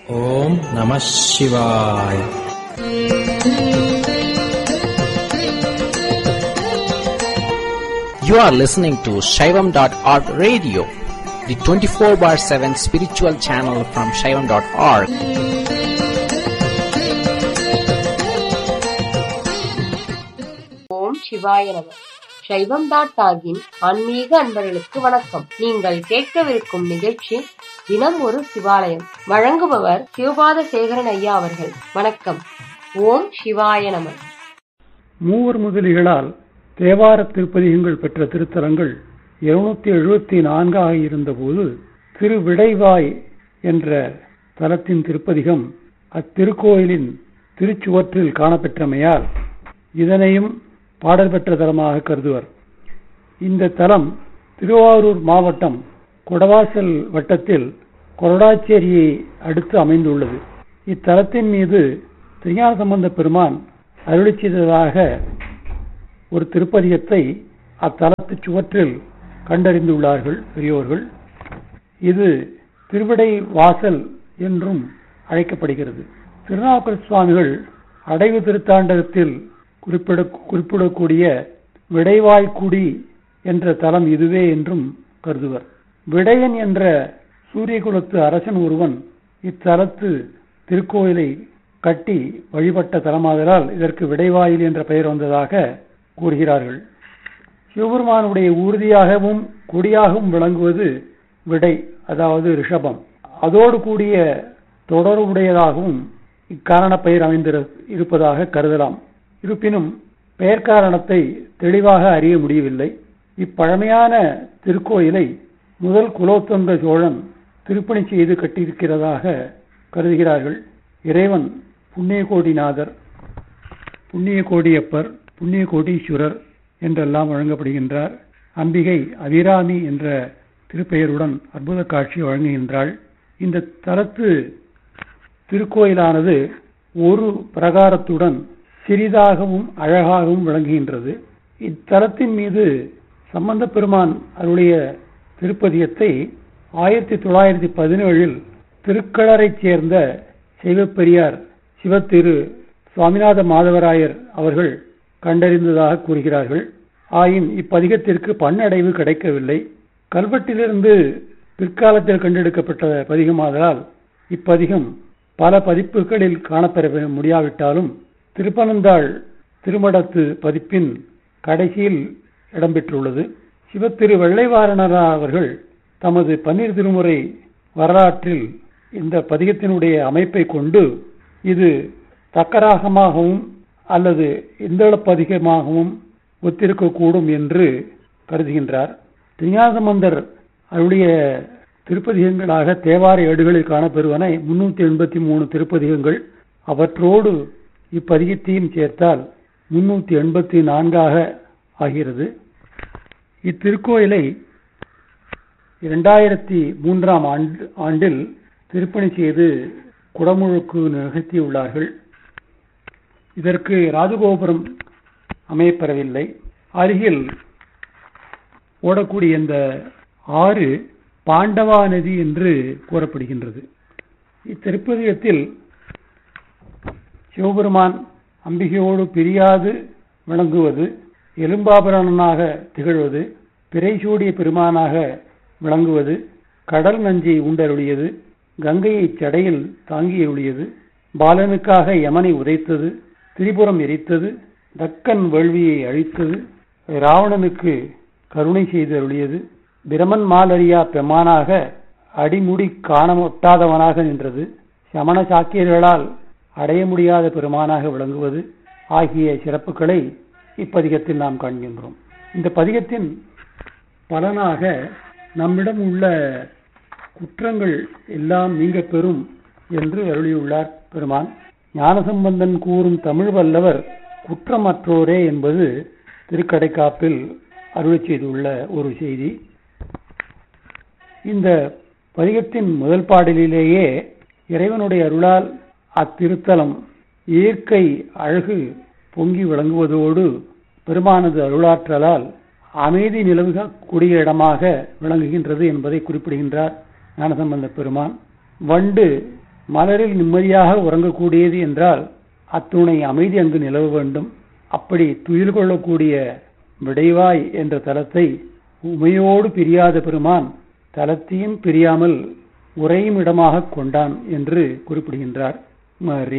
ஓம் நம சிவாய் You are listening to Shaivam.org radio, the 24 bar 7 spiritual channel from Shaivam.org. ஓம் சிவாய நம சைவம் டாட் டாகின் ஆன்மீக அன்பர்களுக்கு வணக்கம் நீங்கள் கேட்கவிருக்கும் நிகழ்ச்சி தினம் ஒரு சிவாலயம் வழங்குபவர் சிவபாத சேகரன் ஐயா அவர்கள் வணக்கம் ஓம் சிவாய நம மூவர் முதலிகளால் தேவார திருப்பதிகங்கள் பெற்ற திருத்தலங்கள் இருநூத்தி எழுபத்தி நான்காக இருந்தபோது திருவிடைவாய் என்ற தலத்தின் திருப்பதிகம் அத்திருக்கோயிலின் திருச்சுவற்றில் காணப்பெற்றமையால் இதனையும் பாடல் பெற்ற தலமாக கருதுவர் இந்த தலம் திருவாரூர் மாவட்டம் கொடவாசல் வட்டத்தில் கொரடாச்சேரியை அடுத்து அமைந்துள்ளது இத்தலத்தின் மீது திருஞான சம்பந்த பெருமான் அருளி செய்ததாக ஒரு திருப்பதிகத்தை அத்தலத்து சுவற்றில் கண்டறிந்துள்ளார்கள் பெரியோர்கள் இது திருவிடை வாசல் என்றும் அழைக்கப்படுகிறது திருநாவுக்கர் சுவாமிகள் அடைவு திருத்தாண்டகத்தில் குறிப்பிட குறிப்பிடக்கூடிய விடைவாய்க்குடி என்ற தலம் இதுவே என்றும் கருதுவர் விடையன் என்ற சூரியகுலத்து அரசன் ஒருவன் இத்தலத்து திருக்கோயிலை கட்டி வழிபட்ட தலமாதலால் இதற்கு விடைவாயில் என்ற பெயர் வந்ததாக கூறுகிறார்கள் சிவபெருமானுடைய ஊர்தியாகவும் கொடியாகவும் விளங்குவது விடை அதாவது ரிஷபம் அதோடு கூடிய தொடர்புடையதாகவும் இக்காரண பெயர் அமைந்திரு இருப்பதாக கருதலாம் இருப்பினும் பெயர் காரணத்தை தெளிவாக அறிய முடியவில்லை இப்பழமையான திருக்கோயிலை முதல் குலோத்துங்க சோழன் திருப்பணி செய்து கட்டியிருக்கிறதாக கருதுகிறார்கள் இறைவன் புண்ணியகோடிநாதர் புண்ணிய கோடியப்பர் புண்ணிய கோடீஸ்வரர் என்றெல்லாம் வழங்கப்படுகின்றார் அம்பிகை அபிராமி என்ற திருப்பெயருடன் அற்புத காட்சி வழங்குகின்றாள் இந்த தலத்து திருக்கோயிலானது ஒரு பிரகாரத்துடன் சிறிதாகவும் அழகாகவும் விளங்குகின்றது இத்தலத்தின் மீது சம்பந்த பெருமான் அருளிய திருப்பதியத்தை ஆயிரத்தி தொள்ளாயிரத்தி பதினேழில் திருக்களரைச் சேர்ந்த செய்வப்பெரியார் சிவத்திரு சுவாமிநாத மாதவராயர் அவர்கள் கண்டறிந்ததாக கூறுகிறார்கள் ஆயின் இப்பதிகத்திற்கு பண்ணடைவு கிடைக்கவில்லை கல்வெட்டிலிருந்து பிற்காலத்தில் கண்டெடுக்கப்பட்ட பதிகமாதலால் இப்பதிகம் பல பதிப்புகளில் காணப்பெற முடியாவிட்டாலும் திருப்பனந்தாள் திருமடத்து பதிப்பின் கடைசியில் இடம்பெற்றுள்ளது சிவத்திரு வெள்ளைவாரணரா அவர்கள் தமது பன்னீர் திருமுறை வரலாற்றில் இந்த பதிகத்தினுடைய அமைப்பை கொண்டு இது தக்கராகமாகவும் அல்லது இந்தளப்பதிகமாகவும் ஒத்திருக்கக்கூடும் என்று கருதுகின்றார் திருஞாசமந்தர் அருடைய திருப்பதிகங்களாக தேவார ஏடுகளில் காணப்பெறுவன முன்னூத்தி எண்பத்தி மூணு திருப்பதிகங்கள் அவற்றோடு இப்பதிகத்தையும் சேர்த்தால் முன்னூத்தி எண்பத்தி நான்காக ஆகிறது இத்திருக்கோயிலை இரண்டாயிரத்தி மூன்றாம் ஆண்டு ஆண்டில் திருப்பணி செய்து குடமுழுக்கு நிகழ்த்தியுள்ளார்கள் இதற்கு ராஜகோபுரம் அமையப்பெறவில்லை அருகில் ஓடக்கூடிய இந்த ஆறு பாண்டவா நதி என்று கூறப்படுகின்றது இத்திருப்பதிகத்தில் சிவபெருமான் அம்பிகையோடு பிரியாது விளங்குவது எலும்பாபரணனாக திகழ்வது பிறைசூடிய பெருமானாக விளங்குவது கடல் நஞ்சை உண்டருளியது கங்கையை சடையில் தாங்கியுள்ளது பாலனுக்காக யமனை உதைத்தது திரிபுரம் எரித்தது தக்கன் வேள்வியை அழித்தது ராவணனுக்கு கருணை செய்து அருளியது பிரமன் மாலரியா பெமானாக அடிமுடி காண ஒட்டாதவனாக நின்றது சமண சாக்கியர்களால் அடைய முடியாத பெருமானாக விளங்குவது ஆகிய சிறப்புகளை இப்பதிகத்தில் நாம் காண்கின்றோம் இந்த பதிகத்தின் பலனாக நம்மிடம் உள்ள குற்றங்கள் எல்லாம் நீங்க பெறும் என்று அருளியுள்ளார் பெருமான் ஞானசம்பந்தன் கூறும் தமிழ் வல்லவர் குற்றமற்றோரே என்பது திருக்கடைக்காப்பில் அருளி செய்துள்ள ஒரு செய்தி இந்த பதிகத்தின் முதல் பாடலிலேயே இறைவனுடைய அருளால் அத்திருத்தலம் இயற்கை அழகு பொங்கி விளங்குவதோடு பெருமானது அருளாற்றலால் அமைதி நிலவுகக்கூடிய இடமாக விளங்குகின்றது என்பதை குறிப்பிடுகின்றார் ஞானசம்பந்த பெருமான் வண்டு மலரில் நிம்மதியாக உறங்கக்கூடியது என்றால் அத்துணை அமைதி அங்கு நிலவ வேண்டும் அப்படி துயில் கொள்ளக்கூடிய விடைவாய் என்ற தலத்தை உமையோடு பிரியாத பெருமான் தலத்தையும் பிரியாமல் உறையும் இடமாக கொண்டான் என்று குறிப்பிடுகின்றார் மறி